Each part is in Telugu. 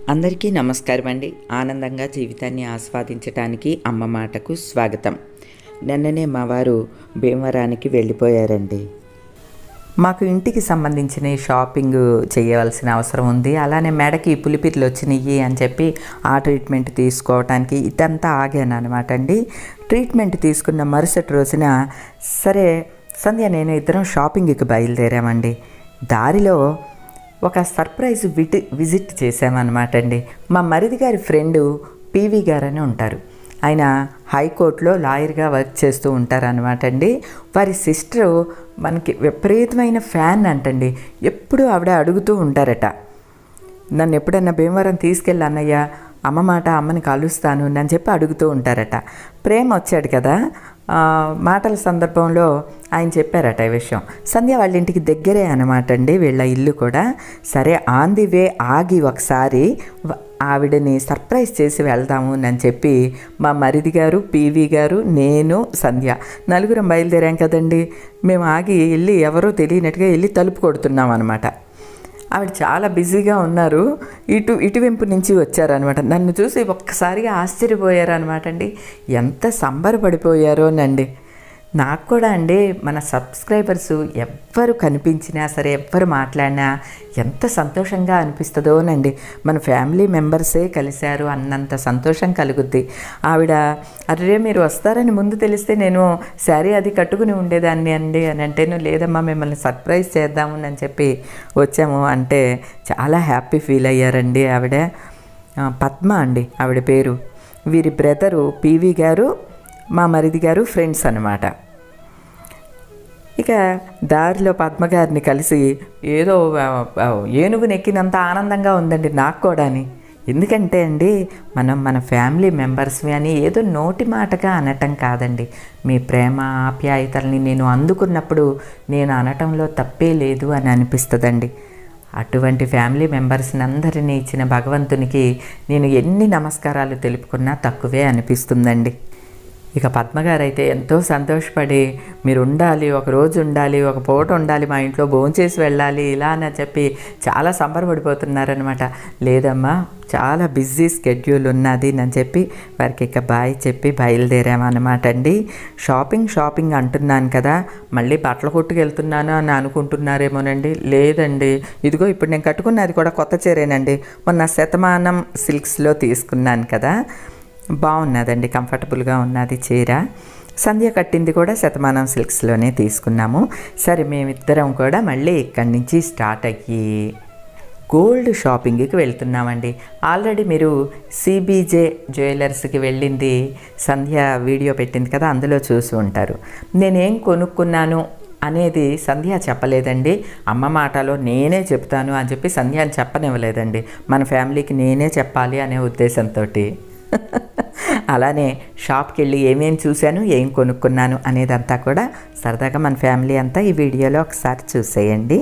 అందరికీ నమస్కారం అండి ఆనందంగా జీవితాన్ని ఆస్వాదించటానికి అమ్మ మాటకు స్వాగతం నిన్ననే మా వారు భీమవరానికి వెళ్ళిపోయారండి మాకు ఇంటికి సంబంధించిన షాపింగ్ చేయవలసిన అవసరం ఉంది అలానే మెడకి పులిపిర్లు వచ్చినాయి అని చెప్పి ఆ ట్రీట్మెంట్ తీసుకోవటానికి ఇదంతా ఆగాను అనమాట అండి ట్రీట్మెంట్ తీసుకున్న మరుసటి రోజున సరే సంధ్య నేను ఇద్దరం షాపింగ్కి బయలుదేరామండి దారిలో ఒక సర్ప్రైజ్ విటి విజిట్ చేసామన్నమాట అండి మా మరిది గారి ఫ్రెండు పీవీ గారు అని ఉంటారు ఆయన హైకోర్టులో లాయర్గా వర్క్ చేస్తూ ఉంటారనమాట అండి వారి సిస్టరు మనకి విపరీతమైన ఫ్యాన్ అంటండి ఎప్పుడూ ఆవిడ అడుగుతూ ఉంటారట నన్ను ఎప్పుడన్నా భీమవరం తీసుకెళ్ళి అన్నయ్య అమ్మ మాట అమ్మని కలుస్తాను అని చెప్పి అడుగుతూ ఉంటారట ప్రేమ వచ్చాడు కదా ఆ, మాటల సందర్భంలో ఆయన చెప్పారట ఈ విషయం సంధ్య వాళ్ళ ఇంటికి దగ్గరే అనమాట అండి వీళ్ళ ఇల్లు కూడా సరే ఆన్ ది వే ఆగి ఒకసారి వ- ఆవిడని సర్ప్రైజ్ చేసి వెళ్దాము అని చెప్పి మా మరిది గారు పీవీ గారు నేను సంధ్య నలుగురం బయలుదేరాం కదండి మేము ఆగి వెళ్ళి ఎవరో తెలియనట్టుగా వెళ్ళి తలుపు కొడుతున్నాం అనమాట ఆవిడ చాలా బిజీగా ఉన్నారు ఇటు ఇటువైపు నుంచి వచ్చారనమాట నన్ను చూసి ఒక్కసారిగా ఆశ్చర్యపోయారనమాట అండి ఎంత సంబరపడిపోయారోనండి నాకు కూడా అండి మన సబ్స్క్రైబర్స్ ఎవ్వరు కనిపించినా సరే ఎవ్వరు మాట్లాడినా ఎంత సంతోషంగా అనిపిస్తుందోనండి మన ఫ్యామిలీ మెంబర్సే కలిశారు అన్నంత సంతోషం కలుగుద్ది ఆవిడ అరే మీరు వస్తారని ముందు తెలిస్తే నేను శారీ అది కట్టుకుని ఉండేదాన్ని అండి అని అంటేను లేదమ్మా మిమ్మల్ని సర్ప్రైజ్ చేద్దాము అని చెప్పి వచ్చాము అంటే చాలా హ్యాపీ ఫీల్ అయ్యారండి ఆవిడ ఆ, పద్మ అండి ఆవిడ పేరు వీరి బ్రదరు పీవీ గారు మా మరిది గారు ఫ్రెండ్స్ అన్నమాట ఇక దారిలో పద్మగారిని కలిసి ఏదో ఆ, ఆ, ఏనుగు నెక్కినంత ఆనందంగా ఉందండి నాకు కూడాని ఎందుకంటే అండి మనం మన ఫ్యామిలీ మెంబర్స్వి అని ఏదో నోటి మాటగా అనటం కాదండి మీ ప్రేమ ఆప్యాయతల్ని నేను అందుకున్నప్పుడు నేను అనటంలో తప్పే లేదు అని అనిపిస్తుందండి అటువంటి ఫ్యామిలీ మెంబర్స్ని అందరినీ ఇచ్చిన భగవంతునికి నేను ఎన్ని నమస్కారాలు తెలుపుకున్నా తక్కువే అనిపిస్తుందండి ఇక పద్మగారు అయితే ఎంతో సంతోషపడి మీరు ఉండాలి ఒక రోజు ఉండాలి ఒక పూట ఉండాలి మా ఇంట్లో భోంచేసి వెళ్ళాలి ఇలా అని చెప్పి చాలా సంబరపడిపోతున్నారనమాట లేదమ్మా చాలా బిజీ స్కెడ్యూల్ ఉన్నది అని చెప్పి వారికి ఇక బాయ్ చెప్పి బయలుదేరామన్నమాట అండి షాపింగ్ షాపింగ్ అంటున్నాను కదా మళ్ళీ బట్టల కొట్టుకు వెళ్తున్నాను అని అనుకుంటున్నారేమోనండి లేదండి ఇదిగో ఇప్పుడు నేను కట్టుకున్నది కూడా కొత్త చీరేనండి మొన్న శతమానం సిల్క్స్లో తీసుకున్నాను కదా బాగున్నదండి కంఫర్టబుల్గా ఉన్నది చీర సంధ్య కట్టింది కూడా శతమానం సిల్క్స్లోనే తీసుకున్నాము సరే మేమిద్దరం కూడా మళ్ళీ ఇక్కడి నుంచి స్టార్ట్ అయ్యి గోల్డ్ షాపింగ్కి వెళ్తున్నామండి ఆల్రెడీ మీరు సిబిజే జ్యువెలర్స్కి వెళ్ళింది సంధ్య వీడియో పెట్టింది కదా అందులో చూసి ఉంటారు నేనేం కొనుక్కున్నాను అనేది సంధ్య చెప్పలేదండి అమ్మ మాటలో నేనే చెప్తాను అని చెప్పి సంధ్య అని చెప్పనివ్వలేదండి మన ఫ్యామిలీకి నేనే చెప్పాలి అనే ఉద్దేశంతో అలానే షాప్కి వెళ్ళి ఏమేం చూశాను ఏం కొనుక్కున్నాను అనేదంతా కూడా సరదాగా మన ఫ్యామిలీ అంతా ఈ వీడియోలో ఒకసారి చూసేయండి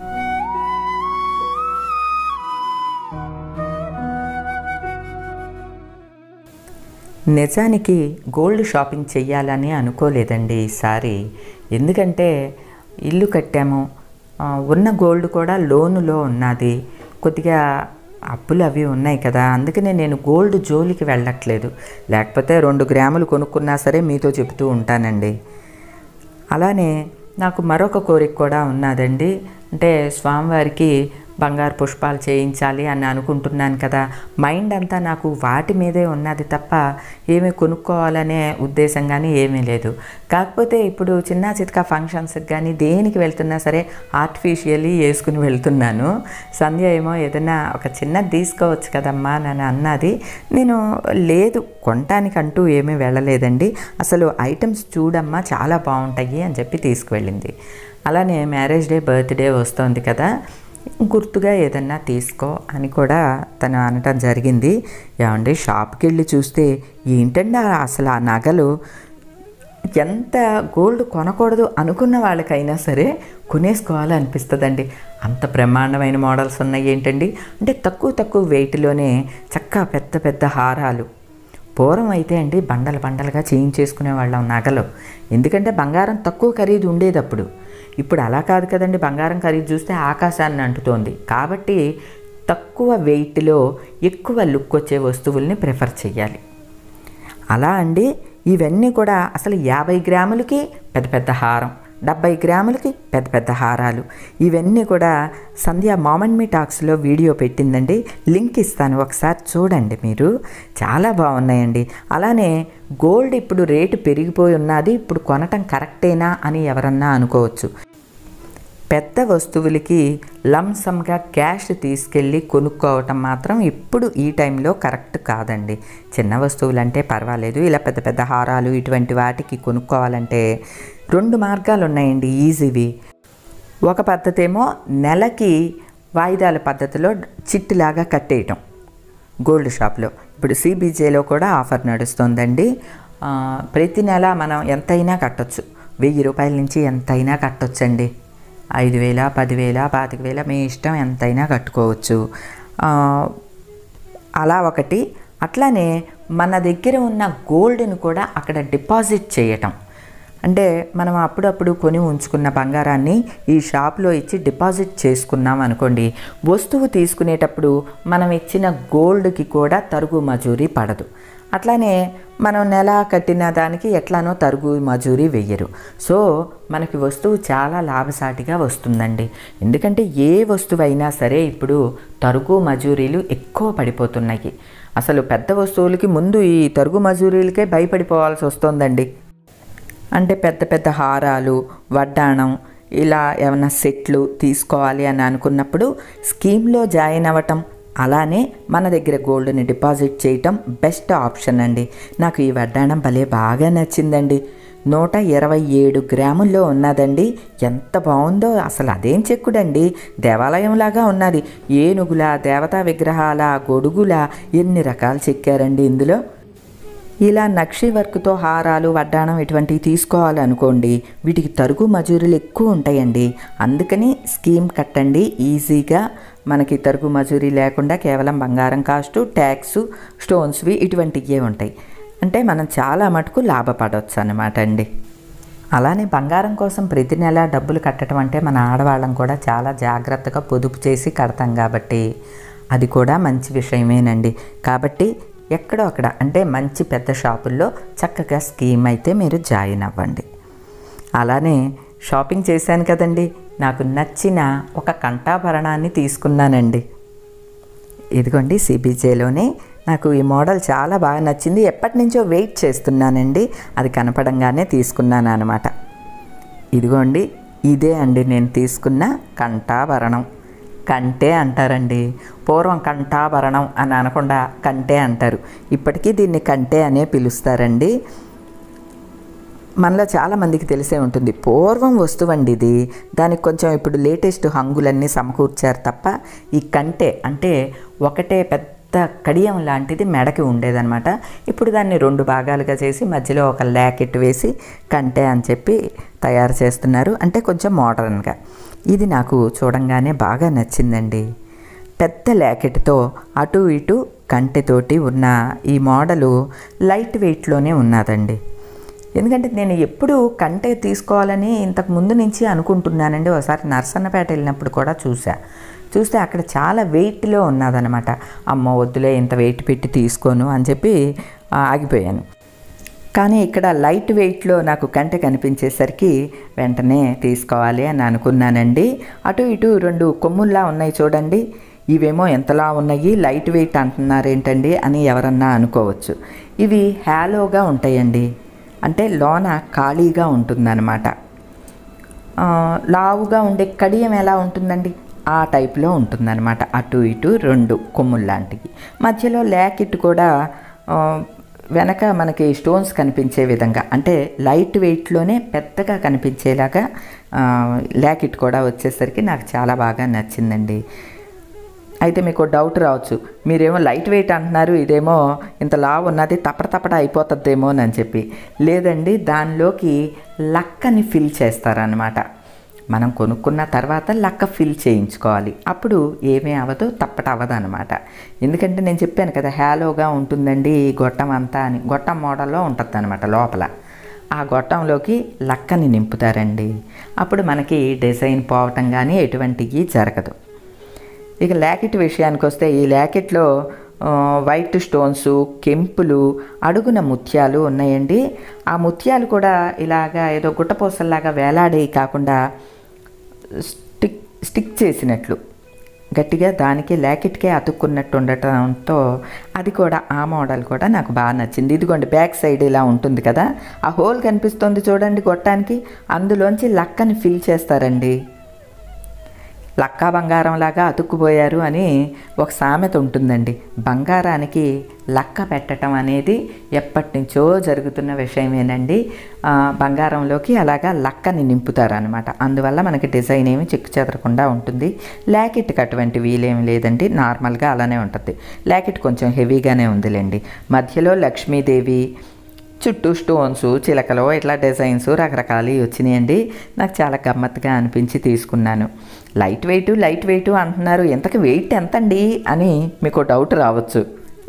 నిజానికి గోల్డ్ షాపింగ్ చెయ్యాలని అనుకోలేదండి ఈసారి ఎందుకంటే ఇల్లు కట్టాము ఆ, ఉన్న గోల్డ్ కూడా లోనులో ఉన్నది కొద్దిగా అప్పులు అవి ఉన్నాయి కదా అందుకనే నేను గోల్డ్ జోలికి వెళ్ళట్లేదు లేకపోతే రెండు గ్రాములు కొనుక్కున్నా సరే మీతో చెబుతూ ఉంటానండి అలానే నాకు మరొక కోరిక కూడా ఉన్నదండి అంటే స్వామివారికి బంగారు పుష్పాలు చేయించాలి అని అనుకుంటున్నాను కదా మైండ్ అంతా నాకు వాటి మీదే ఉన్నది తప్ప ఏమీ కొనుక్కోవాలనే ఉద్దేశం కానీ ఏమీ లేదు కాకపోతే ఇప్పుడు చిన్న చితకా ఫంక్షన్స్కి కానీ దేనికి వెళ్తున్నా సరే ఆర్టిఫిషియల్లీ వేసుకుని వెళ్తున్నాను సంధ్య ఏమో ఏదైనా ఒక చిన్నది తీసుకోవచ్చు కదమ్మా అని అన్నది నేను లేదు కొనటానికంటూ ఏమీ వెళ్ళలేదండి అసలు ఐటమ్స్ చూడమ్మా చాలా బాగుంటాయి అని చెప్పి తీసుకువెళ్ళింది అలానే మ్యారేజ్ డే బర్త్డే వస్తుంది కదా గుర్తుగా ఏదన్నా తీసుకో అని కూడా తను అనటం జరిగింది ఏమండి షాప్కి వెళ్ళి చూస్తే ఏంటండి ఆ- అసలు ఆ నగలు ఎంత గోల్డ్ కొనకూడదు అనుకున్న వాళ్ళకైనా సరే కొనేసుకోవాలనిపిస్తుందండి అంత బ్రహ్మాండమైన మోడల్స్ ఉన్నాయి ఏంటండి అంటే తక్కువ తక్కువ వెయిట్లోనే చక్కగా పెద్ద పెద్ద హారాలు పూర్వం అయితే అండి బండలు బండలుగా చేయించేసుకునే వాళ్ళం నగలు ఎందుకంటే బంగారం తక్కువ ఖరీదు ఉండేది అప్పుడు ఇప్పుడు అలా కాదు కదండి బంగారం ఖరీదు చూస్తే ఆకాశాన్ని అంటుతోంది కాబట్టి తక్కువ వెయిట్లో ఎక్కువ లుక్ వచ్చే వస్తువుల్ని ప్రిఫర్ చేయాలి అలా అండి ఇవన్నీ కూడా అసలు యాభై గ్రాములకి పెద్ద పెద్ద హారం డెబ్బై గ్రాములకి పెద్ద పెద్ద హారాలు ఇవన్నీ కూడా సంధ్య మామన్ మీ టాక్స్లో వీడియో పెట్టిందండి లింక్ ఇస్తాను ఒకసారి చూడండి మీరు చాలా బాగున్నాయండి అలానే గోల్డ్ ఇప్పుడు రేటు పెరిగిపోయి ఉన్నది ఇప్పుడు కొనటం కరెక్టేనా అని ఎవరన్నా అనుకోవచ్చు పెద్ద వస్తువులకి లంసంగా క్యాష్ తీసుకెళ్ళి కొనుక్కోవటం మాత్రం ఇప్పుడు ఈ టైంలో కరెక్ట్ కాదండి చిన్న వస్తువులు అంటే పర్వాలేదు ఇలా పెద్ద పెద్ద హారాలు ఇటువంటి వాటికి కొనుక్కోవాలంటే రెండు మార్గాలు ఉన్నాయండి ఈజీవి ఒక పద్ధతి ఏమో నెలకి వాయిదాల పద్ధతిలో చిట్టులాగా కట్టేయటం గోల్డ్ షాప్లో ఇప్పుడు సిబిజేలో కూడా ఆఫర్ నడుస్తుందండి ఆ, ప్రతి నెల మనం ఎంతైనా కట్టొచ్చు వెయ్యి రూపాయల నుంచి ఎంతైనా కట్టొచ్చండి ఐదు వేల పదివేల పాతిక వేల మీ ఇష్టం ఎంతైనా కట్టుకోవచ్చు ఆ, అలా ఒకటి అట్లానే మన దగ్గర ఉన్న గోల్డ్ని కూడా అక్కడ డిపాజిట్ చేయటం అంటే మనం అప్పుడప్పుడు కొని ఉంచుకున్న బంగారాన్ని ఈ షాప్లో ఇచ్చి డిపాజిట్ చేసుకున్నాం అనుకోండి వస్తువు తీసుకునేటప్పుడు మనం ఇచ్చిన గోల్డ్కి కూడా తరుగు మజూరీ పడదు అట్లానే మనం నెల కట్టిన దానికి ఎట్లానో తరుగు మజూరీ వెయ్యరు సో మనకి వస్తువు చాలా లాభసాటిగా వస్తుందండి ఎందుకంటే ఏ వస్తువు అయినా సరే ఇప్పుడు తరుగు మజూరీలు ఎక్కువ పడిపోతున్నాయి అసలు పెద్ద వస్తువులకి ముందు ఈ తరుగు మజూరీలకే భయపడిపోవాల్సి వస్తుందండి అంటే పెద్ద పెద్ద హారాలు వడ్డాణం ఇలా ఏమైనా సెట్లు తీసుకోవాలి అని అనుకున్నప్పుడు స్కీమ్లో జాయిన్ అవ్వటం అలానే మన దగ్గర గోల్డ్ని డిపాజిట్ చేయటం బెస్ట్ ఆప్షన్ అండి నాకు ఈ వడ్డాణం భలే బాగా నచ్చిందండి నూట ఇరవై ఏడు గ్రాముల్లో ఉన్నదండి ఎంత బాగుందో అసలు అదేం చెక్కుడండి దేవాలయంలాగా ఉన్నది ఏనుగుల దేవతా విగ్రహాల గొడుగుల ఎన్ని రకాలు చెక్కారండి ఇందులో ఇలా నక్షి వర్క్తో హారాలు వడ్డాణం ఇటువంటివి తీసుకోవాలనుకోండి వీటికి తరుగు మజూరీలు ఎక్కువ ఉంటాయండి అందుకని స్కీమ్ కట్టండి ఈజీగా మనకి తరుగు మజూరీ లేకుండా కేవలం బంగారం కాస్టు ట్యాక్స్ స్టోన్స్వి ఇటువంటివే ఉంటాయి అంటే మనం చాలా మటుకు లాభపడవచ్చు అనమాట అండి అలానే బంగారం కోసం ప్రతి నెల డబ్బులు కట్టడం అంటే మన ఆడవాళ్ళం కూడా చాలా జాగ్రత్తగా పొదుపు చేసి కడతాం కాబట్టి అది కూడా మంచి విషయమేనండి కాబట్టి ఎక్కడో అక్కడ అంటే మంచి పెద్ద షాపుల్లో చక్కగా స్కీమ్ అయితే మీరు జాయిన్ అవ్వండి అలానే షాపింగ్ చేశాను కదండి నాకు నచ్చిన ఒక కంఠాభరణాన్ని తీసుకున్నానండి ఇదిగోండి సిబిజేలోనే నాకు ఈ మోడల్ చాలా బాగా నచ్చింది ఎప్పటి నుంచో వెయిట్ చేస్తున్నానండి అది కనపడంగానే తీసుకున్నాను అనమాట ఇదిగోండి ఇదే అండి నేను తీసుకున్న కంఠాభరణం కంటే అంటారండి పూర్వం కంఠాభరణం అని అనకుండా కంటే అంటారు ఇప్పటికీ దీన్ని కంటే అనే పిలుస్తారండి మనలో చాలామందికి తెలిసే ఉంటుంది పూర్వం వస్తువు అండి ఇది దానికి కొంచెం ఇప్పుడు లేటెస్ట్ హంగులన్నీ సమకూర్చారు తప్ప ఈ కంటే అంటే ఒకటే పెద్ద కడియం లాంటిది మెడకి ఉండేదన్నమాట ఇప్పుడు దాన్ని రెండు భాగాలుగా చేసి మధ్యలో ఒక ల్యాకెట్ వేసి కంటే అని చెప్పి తయారు చేస్తున్నారు అంటే కొంచెం మోడర్న్గా ఇది నాకు చూడంగానే బాగా నచ్చిందండి పెద్ద ల్యాకెట్తో అటు ఇటు కంటెతోటి ఉన్న ఈ మోడలు లైట్ వెయిట్లోనే ఉన్నదండి ఎందుకంటే నేను ఎప్పుడు కంటే తీసుకోవాలని ఇంతకు ముందు నుంచి అనుకుంటున్నానండి ఒకసారి నర్సన్నపేట వెళ్ళినప్పుడు కూడా చూసా చూస్తే అక్కడ చాలా వెయిట్లో ఉన్నదనమాట అమ్మ వద్దులే ఇంత వెయిట్ పెట్టి తీసుకోను అని చెప్పి ఆ, ఆగిపోయాను కానీ ఇక్కడ లైట్ వెయిట్లో నాకు కంటె కనిపించేసరికి వెంటనే తీసుకోవాలి అని అనుకున్నానండి అటు ఇటు రెండు కొమ్ముల్లా ఉన్నాయి చూడండి ఇవేమో ఎంతలా ఉన్నాయి లైట్ వెయిట్ అంటున్నారేంటండి అని ఎవరన్నా అనుకోవచ్చు ఇవి హ్యాలోగా ఉంటాయండి అంటే లోన ఖాళీగా ఉంటుందన్నమాట ఆ, లావుగా ఉండే కడియం ఎలా ఉంటుందండి ఆ టైప్లో ఉంటుందన్నమాట అటు ఇటు రెండు కొమ్ములు లాంటివి మధ్యలో ల్యాకెట్ కూడా ఆ, వెనక మనకి స్టోన్స్ కనిపించే విధంగా అంటే లైట్ వెయిట్లోనే పెద్దగా కనిపించేలాగా ఆ, ల్యాకెట్ కూడా వచ్చేసరికి నాకు చాలా బాగా నచ్చిందండి అయితే మీకు డౌట్ రావచ్చు మీరేమో లైట్ వెయిట్ అంటున్నారు ఇదేమో ఇంత లావు ఉన్నది తప్పట తప్పట అయిపోతుందేమో అని చెప్పి లేదండి దానిలోకి లక్కని ఫిల్ చేస్తారనమాట మనం కొనుక్కున్న తర్వాత లక్క ఫిల్ చేయించుకోవాలి అప్పుడు ఏమీ అవ్వదు తప్పట అవ్వదు అనమాట ఎందుకంటే నేను చెప్పాను కదా హ్యాలోగా ఉంటుందండి ఈ గొట్టం అంతా అని గొట్టం మోడల్లో ఉంటుంది అనమాట లోపల ఆ గొట్టంలోకి లక్కని నింపుతారండి అప్పుడు మనకి డిజైన్ పోవటం కానీ ఎటువంటివి జరగదు ఇక ల్యాకెట్ విషయానికి వస్తే ఈ ల్యాకెట్లో ఆ, వైట్ స్టోన్స్ కెంపులు అడుగున ముత్యాలు ఉన్నాయండి ఆ ముత్యాలు కూడా ఇలాగా ఏదో గుట్టపోసల్లాగా వేలాడేవి కాకుండా స్టిక్ స్టిక్ చేసినట్లు గట్టిగా దానికి ల్యాకెట్కే అతుక్కున్నట్టు ఉండటంతో అది కూడా ఆ మోడల్ కూడా నాకు బాగా నచ్చింది ఇదిగోండి బ్యాక్ సైడ్ ఇలా ఉంటుంది కదా ఆ హోల్ కనిపిస్తుంది చూడండి గొట్టానికి అందులోంచి లక్కని ఫిల్ చేస్తారండి లక్కా బంగారం లాగా అతుక్కుపోయారు అని ఒక సామెత ఉంటుందండి బంగారానికి లక్క పెట్టడం అనేది ఎప్పటి నుంచో జరుగుతున్న విషయమేనండి ఆ, బంగారంలోకి అలాగా లక్కని నింపుతారనమాట అందువల్ల మనకి డిజైన్ ఏమి చిక్కు చెదరకుండా ఉంటుంది ల్యాకెట్కి అటువంటి వీలేమి లేదండి నార్మల్గా అలానే ఉంటుంది ల్యాకెట్ కొంచెం హెవీగానే ఉందిలేండి మధ్యలో లక్ష్మీదేవి చుట్టూ స్టోన్స్ చిలకలు ఇట్లా డిజైన్స్ రకరకాలు వచ్చినాయండి నాకు చాలా గమ్మత్తుగా అనిపించి తీసుకున్నాను లైట్ వెయిట్ లైట్ వెయిట్ అంటున్నారు ఇంతకు వెయిట్ ఎంత అండి అని మీకు డౌట్ రావచ్చు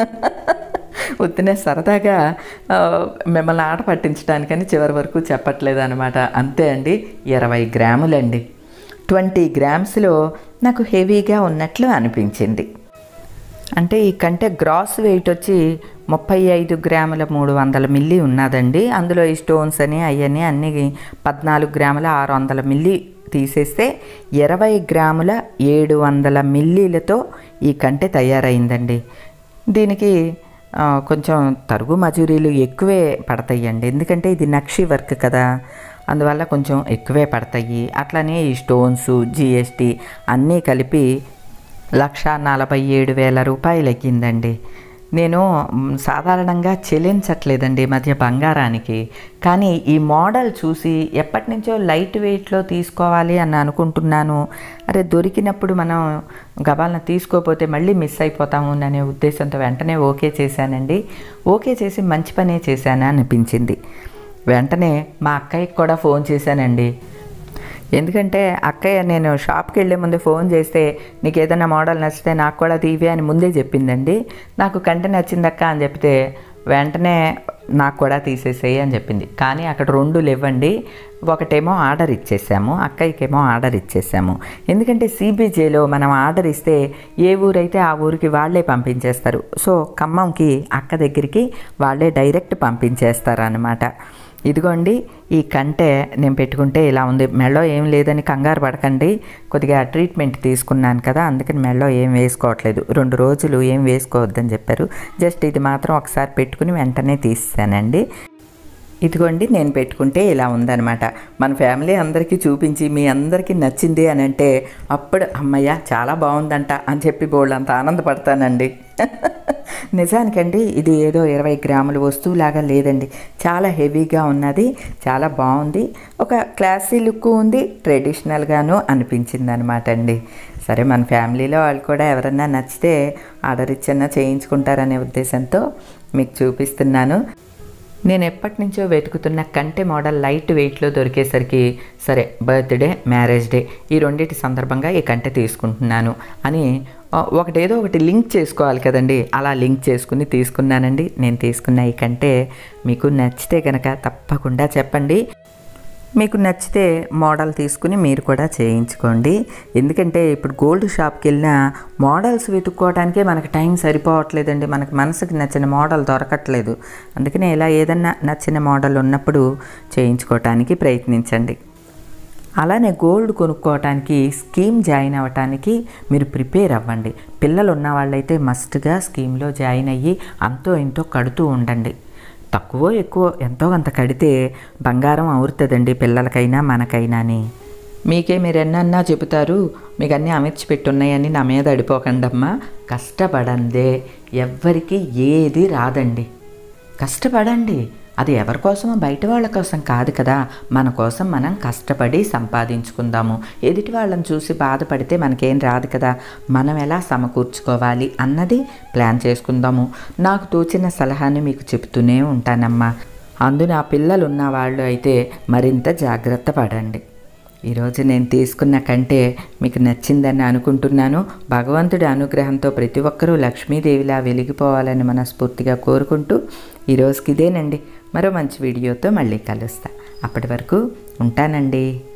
ఉత్తినే సరదాగా ఆ, మిమ్మల్ని ఆట పట్టించడానికని చివరి వరకు చెప్పట్లేదు అనమాట అంతే అండి ఇరవై గ్రాములండి ట్వంటీ గ్రామ్స్లో నాకు హెవీగా ఉన్నట్లు అనిపించింది అంటే ఈ కంటే గ్రాస్ వెయిట్ వచ్చి ముప్పై ఐదు గ్రాముల మూడు వందల మిల్లీ ఉన్నదండి అందులో ఈ స్టోన్స్ అని అవన్నీ అన్ని పద్నాలుగు గ్రాముల ఆరు వందల మిల్లీ తీసేస్తే ఇరవై గ్రాముల ఏడు వందల మిల్లీలతో ఈ కంటె తయారైందండి దీనికి ఆ, కొంచెం తరుగు మజూరీలు ఎక్కువే పడతాయండి ఎందుకంటే ఇది నక్షి వర్క్ కదా అందువల్ల కొంచెం ఎక్కువే పడతాయి అట్లనే ఈ స్టోన్స్ జిఎస్టీ అన్నీ కలిపి లక్ష నలభై ఏడు వేల రూపాయలు ఎక్కిందండి నేను మ్, సాధారణంగా చెల్లించట్లేదండి ఈ మధ్య బంగారానికి కానీ ఈ మోడల్ చూసి ఎప్పటి నుంచో లైట్ వెయిట్లో తీసుకోవాలి అని అనుకుంటున్నాను అరే దొరికినప్పుడు మనం గబాలను తీసుకోపోతే మళ్ళీ మిస్ అయిపోతాము అనే ఉద్దేశంతో వెంటనే ఓకే చేశానండి ఓకే చేసి మంచి పనే చేశాను అనిపించింది వెంటనే మా అక్కయ్యకి కూడా ఫోన్ చేశానండి ఎందుకంటే అక్కయ్య నేను షాప్కి వెళ్ళే ముందు ఫోన్ చేస్తే నీకు ఏదైనా మోడల్ నచ్చితే నాకు కూడా తీవి అని ముందే చెప్పిందండి నాకు కంటే నచ్చిందక్క అని చెప్తే వెంటనే నాకు కూడా తీసేసేయి అని చెప్పింది కానీ అక్కడ రెండు లేవండి ఒకటేమో ఆర్డర్ ఇచ్చేసాము అక్కయ్యకేమో ఆర్డర్ ఇచ్చేసాము ఎందుకంటే సిబిజేలో మనం ఆర్డర్ ఇస్తే ఏ ఊరైతే ఆ ఊరికి వాళ్ళే పంపించేస్తారు సో ఖమ్మంకి అక్క దగ్గరికి వాళ్ళే డైరెక్ట్ పంపించేస్తారు అనమాట ఇదిగోండి ఈ కంటే నేను పెట్టుకుంటే ఇలా ఉంది మెడలో ఏం లేదని కంగారు పడకండి కొద్దిగా ట్రీట్మెంట్ తీసుకున్నాను కదా అందుకని మెడలో ఏం వేసుకోవట్లేదు రెండు రోజులు ఏం వేసుకోవద్దని చెప్పారు జస్ట్ ఇది మాత్రం ఒకసారి పెట్టుకుని వెంటనే తీసానండి ఇదిగోండి నేను పెట్టుకుంటే ఇలా ఉందన్నమాట మన ఫ్యామిలీ అందరికీ చూపించి మీ అందరికీ నచ్చింది అని అంటే అప్పుడు అమ్మయ్య చాలా బాగుందంట అని చెప్పి బోళ్ళంత ఆనందపడతానండి నిజానికండి ఇది ఏదో ఇరవై గ్రాముల వస్తువులాగా లేదండి చాలా హెవీగా ఉన్నది చాలా బాగుంది ఒక క్లాసీ లుక్ ఉంది ట్రెడిషనల్గాను అనిపించింది అనమాట అండి సరే మన ఫ్యామిలీలో వాళ్ళు కూడా ఎవరన్నా నచ్చితే ఆర్డర్ ఇచ్చన్నా చేయించుకుంటారనే ఉద్దేశంతో మీకు చూపిస్తున్నాను నేను ఎప్పటి నుంచో వెతుకుతున్న కంటె మోడల్ లైట్ వెయిట్లో దొరికేసరికి సరే బర్త్డే మ్యారేజ్ డే ఈ రెండింటి సందర్భంగా ఈ కంటె తీసుకుంటున్నాను అని ఆ, ఒకటేదో ఒకటి లింక్ చేసుకోవాలి కదండి అలా లింక్ చేసుకుని తీసుకున్నానండి నేను తీసుకున్న ఈ కంటే మీకు నచ్చితే కనుక తప్పకుండా చెప్పండి మీకు నచ్చితే మోడల్ తీసుకుని మీరు కూడా చేయించుకోండి ఎందుకంటే ఇప్పుడు గోల్డ్ షాప్కి వెళ్ళినా మోడల్స్ వెతుక్కోవడానికే మనకు టైం సరిపోవట్లేదండి మనకు మనసుకి నచ్చిన మోడల్ దొరకట్లేదు అందుకనే ఇలా ఏదన్నా నచ్చిన మోడల్ ఉన్నప్పుడు చేయించుకోవటానికి ప్రయత్నించండి అలానే గోల్డ్ కొనుక్కోవటానికి స్కీమ్ జాయిన్ అవ్వటానికి మీరు ప్రిపేర్ అవ్వండి పిల్లలు ఉన్న వాళ్ళైతే మస్ట్గా స్కీమ్లో జాయిన్ అయ్యి అంతో ఇంతో కడుతూ ఉండండి తక్కువ ఎక్కువ ఎంతో కొంత కడితే బంగారం అవుతుందండి పిల్లలకైనా మనకైనాని మీకే మీరు ఎన్నన్నా చెబుతారు మీకు అన్నీ అమర్చి పెట్టున్నాయని నా మీద అడిపోకండమ్మా కష్టపడందే ఎవ్వరికి ఏది రాదండి కష్టపడండి అది ఎవరి కోసమో బయట వాళ్ళ కోసం కాదు కదా మన కోసం మనం కష్టపడి సంపాదించుకుందాము ఎదుటి వాళ్ళని చూసి బాధపడితే మనకేం రాదు కదా మనం ఎలా సమకూర్చుకోవాలి అన్నది ప్లాన్ చేసుకుందాము నాకు తోచిన సలహాని మీకు చెప్తూనే ఉంటానమ్మా అందున ఆ పిల్లలు ఉన్న వాళ్ళు అయితే మరింత జాగ్రత్త పడండి ఈరోజు నేను తీసుకున్న కంటే మీకు నచ్చిందని అనుకుంటున్నాను భగవంతుడి అనుగ్రహంతో ప్రతి ఒక్కరూ లక్ష్మీదేవిలా వెలిగిపోవాలని మనస్ఫూర్తిగా కోరుకుంటూ ఈరోజుకి ఇదేనండి మరో మంచి వీడియోతో మళ్ళీ కలుస్తా అప్పటి వరకు ఉంటానండి